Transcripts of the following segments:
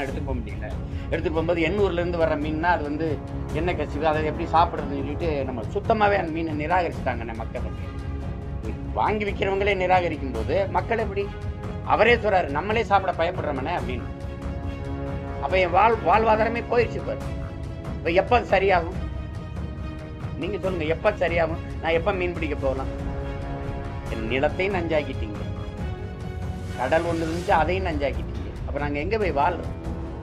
எடுத்துட்டு போக முடியல எடுத்துட்டு போகும்போது எண்ணூர்ல இருந்து வர்ற மீன்னா அது வந்து என்ன கசிவு அதை எப்படி சாப்பிடுறதுன்னு சொல்லிட்டு நம்ம சுத்தமாவே அந்த மீனை நிராகரிச்சுட்டாங்க மக்கள் வந்து. வாங்கி விற்கிறவங்களே நிராகரிக்கும் போது மக்கள் எப்படி அவரே சொல்றாரு நம்மளே சாப்பிட பயப்படுறோமனே அப்படின்னு அப்ப என் வாழ் வாழ்வாதாரமே போயிடுச்சு பாரு இப்ப எப்ப அது சரியாகும் நீங்க சொல்லுங்க எப்ப சரியாகும் நான் எப்ப மீன் பிடிக்க போகலாம் என் நிலத்தையும் நஞ்சாக்கிட்டீங்க கடல் ஒண்ணு இருந்துச்சு அதையும் நஞ்சாக்கிட்டீங்க அப்ப நாங்க எங்க போய் வாழ்றோம்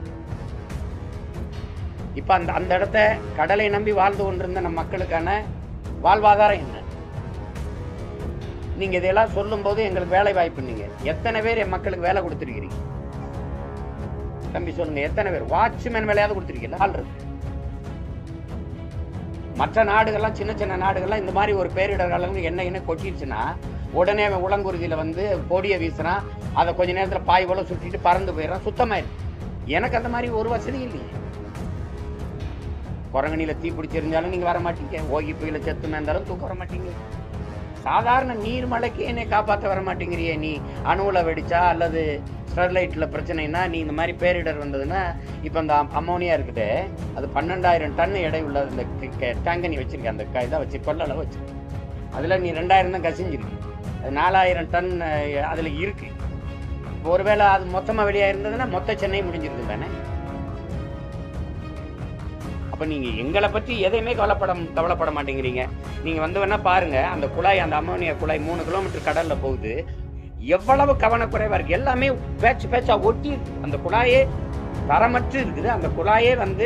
இப்ப அந்த அந்த இடத்த கடலை நம்பி வாழ்ந்து கொண்டிருந்த நம்ம மக்களுக்கான வாழ்வாதாரம் என்ன நீங்க இதெல்லாம் சொல்லும் போது எங்களுக்கு வேலை வாய்ப்பு நீங்க எத்தனை பேர் என் மக்களுக்கு வேலை கொடுத்துருக்கிறீங்க தம்பி சொல்லுங்க எத்தனை பேர் வாட்ச்மேன் வேலையாவது கொடுத்துருக்கீங்களா ஆள் இருக்கு மற்ற நாடுகள்லாம் சின்ன சின்ன நாடுகள்லாம் இந்த மாதிரி ஒரு பேரிடர் காலம் என்ன என்ன கொட்டிடுச்சுன்னா உடனே அவன் உளங்குருதியில வந்து பொடியை வீசுறான் அதை கொஞ்ச நேரத்துல பாய் போல சுட்டிட்டு பறந்து போயிடறான் சுத்தமாயிடும் எனக்கு அந்த மாதிரி ஒரு வசதி இல்லையே குரங்கணியில தீ பிடிச்சிருந்தாலும் நீங்க வர மாட்டீங்க ஓகி புயல செத்து மேந்தாலும் தூக்க வர மாட்டீங்க சாதாரண நீர்மலைக்கு என்னை காப்பாற்ற வர மாட்டேங்கிறியே நீ அணுவில் வெடிச்சா அல்லது ஸ்டெர்லைட்ல பிரச்சனைனா நீ இந்த மாதிரி பேரிடர் வந்ததுன்னா இப்போ அந்த அம்மோனியா இருக்குது அது பன்னெண்டாயிரம் டன் எடை உள்ள இந்த டேங்கை நீ வச்சிருக்க அந்த க- இதை வச்சு கொள்ளளவு வச்சு அதுல நீ ரெண்டாயிரம் தான் கசிஞ்சிருக்கு அது நாலாயிரம் டன் அஹ், அதுல இருக்கு இப்போ ஒருவேளை அது மொத்தமா வெளியா இருந்ததுன்னா மொத்த சென்னை முடிஞ்சிருக்கு தானே அப்ப நீங்க எங்களை பற்றி எதையுமே கவலைப்பட கவலைப்பட மாட்டேங்கிறீங்க நீங்க வந்து வேணா பாருங்க அந்த குழாய் அந்த அம்மோனியா குழாய் மூணு கிலோமீட்டர் கடல்ல போகுது எவ்வளவு கவனக்குறைவா இருக்கு எல்லாமே பேச்சு பேச்சா ஒட்டி இருக்கு. அந்த குழாயே தரமற்று இருக்குது அந்த குழாயே வந்து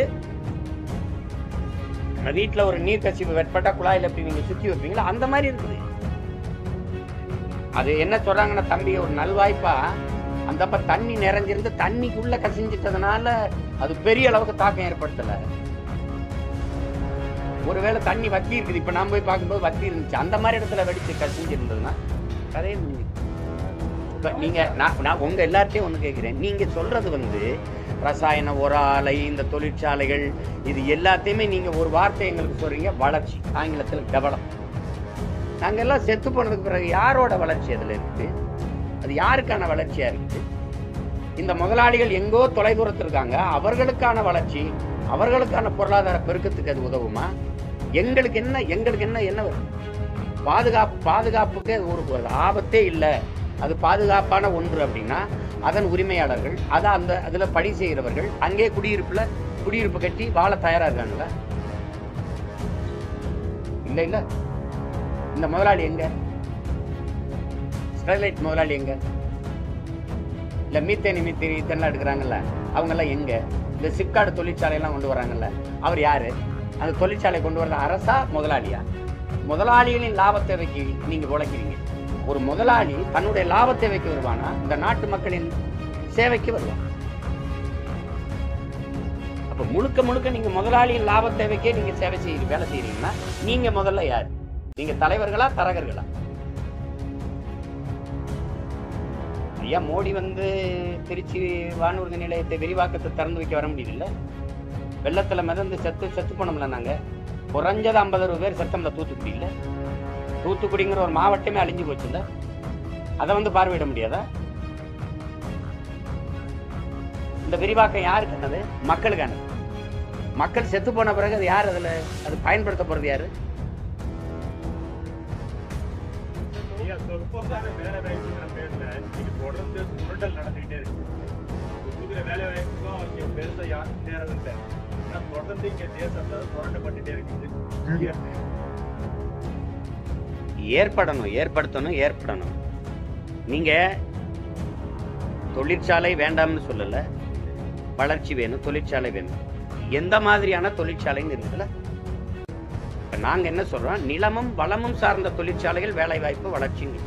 நம்ம வீட்டுல ஒரு நீர் கசிவு வெட்பட்டா குழாயில எப்படி நீங்க சுத்தி வைப்பீங்களா அந்த மாதிரி இருக்குது அது என்ன சொல்றாங்கன்னா தம்பி ஒரு நல்வாய்ப்பா அந்த அப்ப தண்ணி நிறைஞ்சிருந்து தண்ணிக்குள்ள கசிஞ்சிட்டதுனால அது பெரிய அளவுக்கு தாக்கம் ஏற்படுத்தல ஒருவேளை தண்ணி வத்தி இருக்குது இப்ப நான் போய் பார்க்கும்போது வத்தி இருந்துச்சு அந்த மாதிரி இடத்துல வெடிச்சு கசிஞ்சு இருந்ததுன்னா கதையே முடிஞ்சு இப்ப நீங்க நான் நான் உங்க எல்லார்ட்டையும் ஒண்ணு கேட்கிறேன் நீங்க சொல்றது வந்து ரசாயன உர ஆலை இந்த தொழிற்சாலைகள் இது எல்லாத்தையுமே நீங்க ஒரு வார்த்தை எங்களுக்கு சொல்றீங்க வளர்ச்சி ஆங்கிலத்தில் டெவலப் நாங்க எல்லாம் செத்து போனதுக்கு பிறகு யாரோட வளர்ச்சி அதுல இருக்குது அது யாருக்கான வளர்ச்சியா இருக்குது இந்த முதலாளிகள் எங்கோ தொலைதூரத்தில் இருக்காங்க அவர்களுக்கான வளர்ச்சி அவர்களுக்கான பொருளாதார பெருக்கத்துக்கு அது உதவுமா எங்களுக்கு என்ன எங்களுக்கு என்ன என்ன வரும் பாதுகாப்பு பாதுகாப்புக்கு அது ஒரு ஒரு ஆபத்தே இல்லை அது பாதுகாப்பான ஒன்று அப்படின்னா அதன் உரிமையாளர்கள் அதை அந்த அதுல பணி செய்கிறவர்கள் அங்கே குடியிருப்புல குடியிருப்பு கட்டி வாழ தயாரா இருக்காங்கல்ல இல்ல இல்ல இந்த முதலாளி எங்க ஸ்டெர்லைட் முதலாளி எங்க இல்ல மீத்தேனி மீத்தேனி இதெல்லாம் எடுக்கிறாங்கல்ல அவங்க எல்லாம் எங்க இந்த சிப்காடு தொழிற்சாலை எல்லாம் கொண்டு வராங்கல்ல அவர் யாரு அந்த தொழிற்சாலை கொண்டு வர்றது அரசா முதலாளியா முதலாளிகளின் லாப தேவைக்கு நீங்க உழைக்கிறீங்க ஒரு முதலாளி தன்னுடைய லாப தேவைக்கு வருவானா இந்த நாட்டு மக்களின் சேவைக்கு வருவான் அப்ப முழுக்க முழுக்க நீங்க முதலாளியின் லாப தேவைக்கே நீங்க சேவை செய்ய வேலை செய்யறீங்கன்னா நீங்க முதல்ல யார் நீங்க தலைவர்களா தரகர்களா ஐயா மோடி வந்து திருச்சி வானூர்தி நிலையத்தை விரிவாக்கத்தை திறந்து வைக்க வர முடியல வெள்ளத்துல மிதந்து செத்து செத்து போனோம்ல நாங்க குறைஞ்சது ஐம்பது அறுபது பேர் செத்தம்ல தூத்துக்குடியில தூத்துக்குடிங்கிற ஒரு மாவட்டமே அழிஞ்சு போச்சுல்ல அதை வந்து பார்வையிட முடியாதா இந்த விரிவாக்கம் யாருக்கானது மக்களுக்கானது மக்கள் செத்து போன பிறகு அது யார் அதுல அது பயன்படுத்த போறது யாரு ஐயா, சொற்பமான வேலை வாய்ப்புங்கிற பேர்ல இன்னைக்கு தொடர்ந்து சுரண்டல் நடந்துகிட்டே இருக்கு கொடுக்குற வேலை வாய்ப்புக்கும் இங்க பெருசா யாரும் சேரவில்லை ஆனா தொடர்ந்து இங்க தேசத்தை சுரண்டப்பட்டுட்டே இருக்குது ஏற்படணும் ஏற்படுத்தணும் ஏற்படணும் நீங்க தொழிற்சாலை வேண்டாம்னு சொல்லல வளர்ச்சி வேணும் தொழிற்சாலை வேணும் எந்த மாதிரியான தொழிற்சாலைன்னு இருக்குல்ல இப்ப நாங்க என்ன சொல்றோம் நிலமும் வளமும் சார்ந்த தொழிற்சாலைகள் வேலை வாய்ப்பு வளர்ச்சிங்க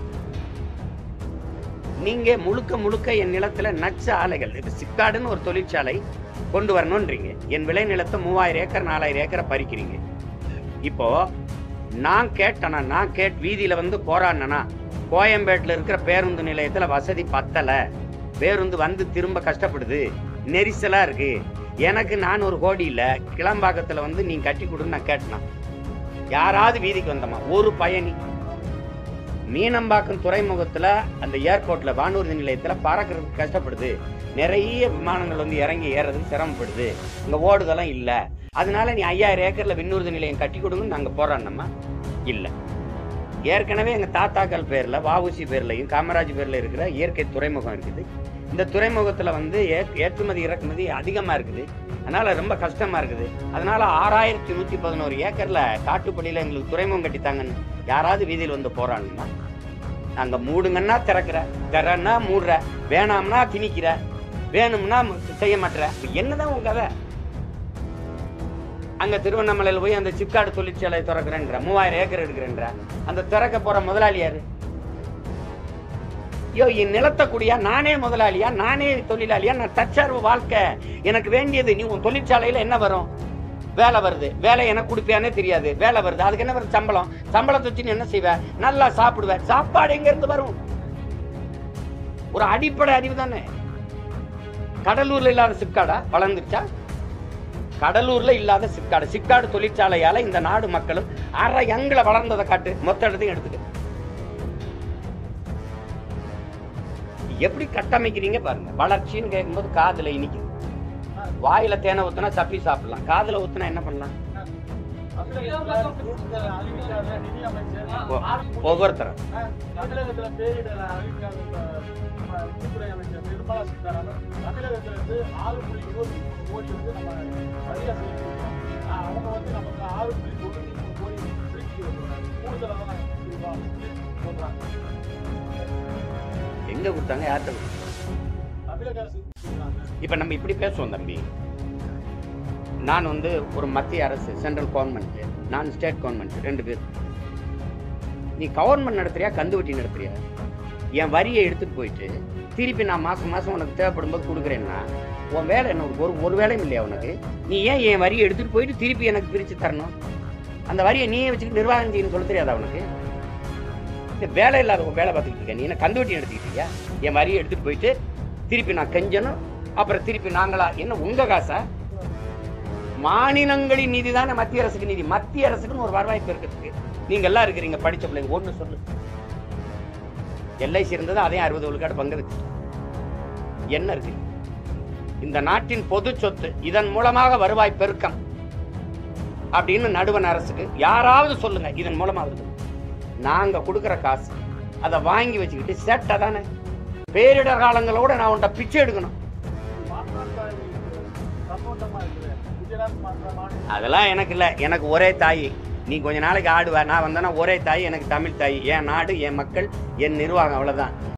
நீங்க முழுக்க முழுக்க என் நிலத்துல நச்ச ஆலைகள் இப்ப சிக்காடுன்னு ஒரு தொழிற்சாலை கொண்டு வரணும்ன்றீங்க என் விளை நிலத்தை மூவாயிரம் ஏக்கர் நாலாயிரம் ஏக்கரை பறிக்கிறீங்க இப்போ நான் கேட்டனா நான் கேட் வீதியில வந்து போராடினா கோயம்பேட்டில் இருக்கிற பேருந்து நிலையத்துல வசதி பத்தல பேருந்து வந்து திரும்ப கஷ்டப்படுது நெரிசலா இருக்கு எனக்கு நான் ஒரு கோடி இல்ல கிளம்பாக்கத்துல வந்து நீ கட்டி கொடுன்னு நான் கேட்டனா யாராவது வீதிக்கு வந்தமா ஒரு பயணி மீனம்பாக்கம் துறைமுகத்துல அந்த ஏர்போர்ட்ல வானூர்தி நிலையத்துல பறக்கிறதுக்கு கஷ்டப்படுது நிறைய விமானங்கள் வந்து இறங்கி ஏறதுக்கு சிரமப்படுது இங்க ஓடுதெல்லாம் இல்ல அதனால நீ ஐயாயிரம் ஏக்கர்ல விண்ணூர்தி நிலையம் கட்டி கொடுங்கன்னு நாங்க போராடினோமா இல்ல ஏற்கனவே எங்க தாத்தாக்கள் பேர்ல வாவுசி பேர்லயும் காமராஜ் பேர்ல இருக்கிற இயற்கை துறைமுகம் இருக்குது இந்த துறைமுகத்துல வந்து ஏ- ஏற்றுமதி இறக்குமதி அதிகமா இருக்குது அதனால ரொம்ப கஷ்டமா இருக்குது அதனால ஆறாயிரத்தி நூத்தி பதினோரு ஏக்கர்ல காட்டுப்பள்ளியில எங்களுக்கு துறைமுகம் கட்டித்தாங்கன்னு யாராவது வீதியில் வந்து போறாங்கன்னா நாங்க மூடுங்கன்னா திறக்கிற திறன்னா மூடுற வேணாம்னா திணிக்கிற வேணும்னா ம- செய்ய மாட்டுற இப்ப என்னதான் உங்க கதை அங்க திருவண்ணாமலையில போய் அந்த சிப்காடு தொழிற்சாலை திறக்கிறேன்ற மூவாயிரம் ஏக்கர் எடுக்கிறேன்ற அந்த திறக்க போற முதலாளி யாரு ஐயோ என் நிலத்தை குடியா நானே முதலாளியா நானே தொழிலாளியா நான் தற்சார்பு வாழ்க்கை எனக்கு வேண்டியது நீ உன் தொழிற்சாலையில என்ன வரும் வேலை வருது வேலை எனக்கு கொடுப்பியானே தெரியாது வேலை வருது அதுக்கு என்ன வருது சம்பளம் சம்பளத்தை வச்சு நீ என்ன செய்வ நல்லா சாப்பிடுவ சாப்பாடு எங்க இருந்து வரும் ஒரு அடிப்படை அறிவு தானே கடலூர்ல இல்லாத சிப்காடா வளர்ந்துருச்சா கடலூர்ல இல்லாத சிப்காடு சிப்காடு தொழிற்சாலையால இந்த நாடு மக்களும் அரை எங்களை வளர்ந்ததை காட்டு மொத்த இடத்தையும் எடுத்துக்க எப்படி கட்டமைக்கிறீங்க பாருங்க வளர்ச்சின்னு கேட்கும்போது காதுல இனிக்குது வாயில தேனை ஊத்துனா சப்பி சாப்பிடலாம் காதுல ஊத்துனா என்ன பண்ணலாம் அறிவிக்காத நிதி அமைச்சர் ஒ- ஒவ்வொருத்தரும் தமிழகத்துல பேரிடர் அறிவிக்காத நம்ம உள்துறை அமைச்சர் நிர்மலா சீதாராமன் தமிழகத்துல இருந்து ஆறு புள்ளி இருபத்தி மூணு கோடி வந்து நம்ம சரியா செலுத்திருக்கோம் ஆஹ் அவங்க வந்து நமக்கு ஆறு புள்ளி தொண்ணூத்தி மூணு கோடி திருப்பி வருவாங்க கூடுதலாக தான் கொடுத்துருக்கோம் அப்படின்னு சொல்றாங்க எங்க கொடுத்தாங்க யார்கிட்ட கொடுத்தாங்க? தமிழக அரசு கொடுக்குறாங்க. இப்ப நம்ம இப்படி பேசுவோம் தம்பி நான் வந்து ஒரு மத்திய அரசு சென்ட்ரல் கவர்மெண்ட் நான் ஸ்டேட் கவர்மெண்ட் ரெண்டு பேர் நீ கவர்மெண்ட் நடத்துறியா கந்து வட்டி நடத்துறியா என் வரியை எடுத்துட்டு போயிட்டு திருப்பி நான் மாசம் மாசம் உனக்கு தேவைப்படும் போது கொடுக்குறேன்னா உன் வேலை என்ன ஒரு ஒரு வேலையும் இல்லையா உனக்கு நீ ஏன் என் வரியை எடுத்துட்டு போயிட்டு திருப்பி எனக்கு பிரிச்சு தரணும் அந்த வரியை நீயே வச்சுட்டு நிர்வாகம் செய்யணும் சொல்ல தெரியாதா உனக்கு இந்த வேலை இல்லாத ஒரு வேலை பார்த்துக்கிட்டு இருக்க நீ என்ன கந்து வட்டி நடத்திக்கிட்டு இருக்கியா என் வரியை எடுத்துட்டு போயிட்டு திருப்பி நான் கெஞ்சணும் அப்புறம் திருப்பி நாங்களா என்ன உங்க காசா மாநிலங்களின் நிதி தானே மத்திய அரசுக்கு நிதி மத்திய அரசுக்குன்னு ஒரு வருவாய் பெருக்கத்துக்கு நீங்க எல்லாம் இருக்கிறீங்க படிச்ச பிள்ளைங்க ஒண்ணு சொல்லு எல்ஐசி இருந்தது அதையும் அறுபது விழுக்காடு பங்கு வச்சு என்ன இருக்கு இந்த நாட்டின் பொது சொத்து இதன் மூலமாக வருவாய் பெருக்கம் அப்படின்னு நடுவண் அரசுக்கு யாராவது சொல்லுங்க இதன் மூலமா வருது நாங்க கொடுக்குற காசு அதை வாங்கி வச்சுக்கிட்டு சேட்டை தானே பேரிடர் காலங்களோட நான் உன்ட்ட பிச்சை எடுக்கணும் மாற்றாந்தாய் சப்போர்ட்டமா இருக்குது குஜராத் மாற்ற மாநில அதெல்லாம் எனக்கு இல்லை எனக்கு ஒரே தாய் நீ கொஞ்ச நாளைக்கு ஆடுவ நான் வந்தேன்னா ஒரே தாய் எனக்கு தமிழ் தாய் என் நாடு என் மக்கள் என் நிர்வாகம் அவ்வளவுதான்